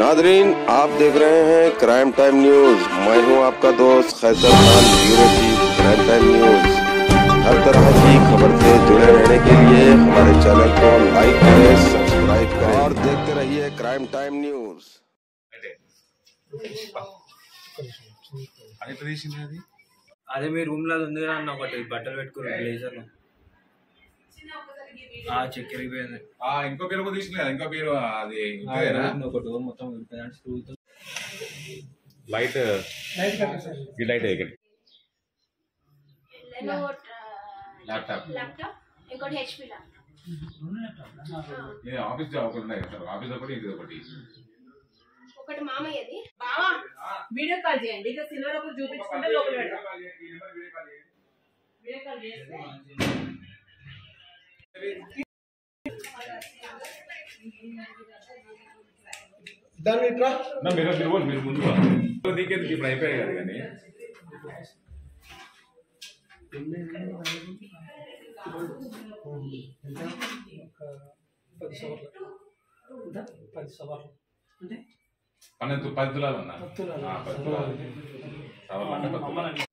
Nadreen आप देख रहे हैं क्राइम टाइम न्यूज मैं हूं आपका दोस्त Qaiser Khan bureau chief Crime Time News हर तरह की खबर से जुड़े रहने के लिए हमारे चैनल को लाइक करें सब्सक्राइब करें और देखते रहिए क्राइम टाइम न्यूज అది ఎట్లా తీసింది అది అదే మీ రూమ్ లో అది ఉంది కదా అన్న ఒకటి బట్టలు పెట్టుకుని బ్లేజర్ లో ఆ చెక్కిరిపోయింది ఆ ఇంకో పేరు కూడా తీసింది కదా ఇంకో పేరు అది ఆ ఇంతేనా? రూమ్ లో ఒక డోర్ మొత్తం విడిపోయింది అంటే స్క్రూతో లైట్ ఈ లైట్ ఇక్కడ లెనోవో ల్యాప్టాప్ ల్యాప్టాప్ ఇంకోటి హెచ్పి ల్యాప్టాప్ ఇది ఆఫీస్ జాబ్ ఒకటి ఉన్నాయి కదా ఆఫీస్ ఒకటి ఇది ఒకటి ఒకటి మామయ్యది బావా వీడియో కాల్ చేయండి ఇక సిల్వర్ ఒకటి చూపించుకుంటే లోపల పెడతాం వీడియో కాల్ చేస్తే నా మీరు మీరు పోండి, మీరు ముందు నీకెందుకు ఇప్పుడు అయిపోయాయి కదా కానీ పన్నెండు పది తులాలు అన్న ఆ, పది తులాలు సవాలు అంటే పది తులాలు.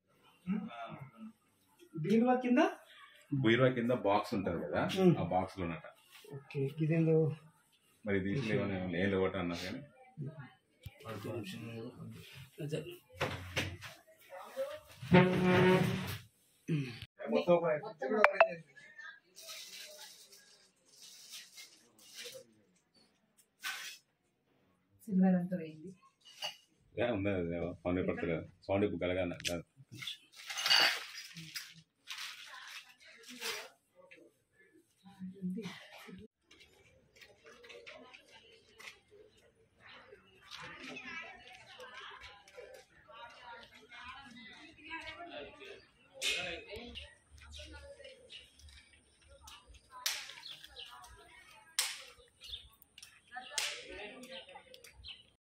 బీరువా కింద బీరువా కింద బాక్స్ ఉంటది కదా ఆ బాక్స్ లో ఉన్నట ఓకే ఇదేందో మరి దీంట్లో ఏమైనా ఏం లేవట అన్నారు కానీ సిల్వర్ అంతా పోయింది ఏ, ఉంది అది సౌండ్ పడుతుంది సౌండ్ ఇప్పుడు కలగా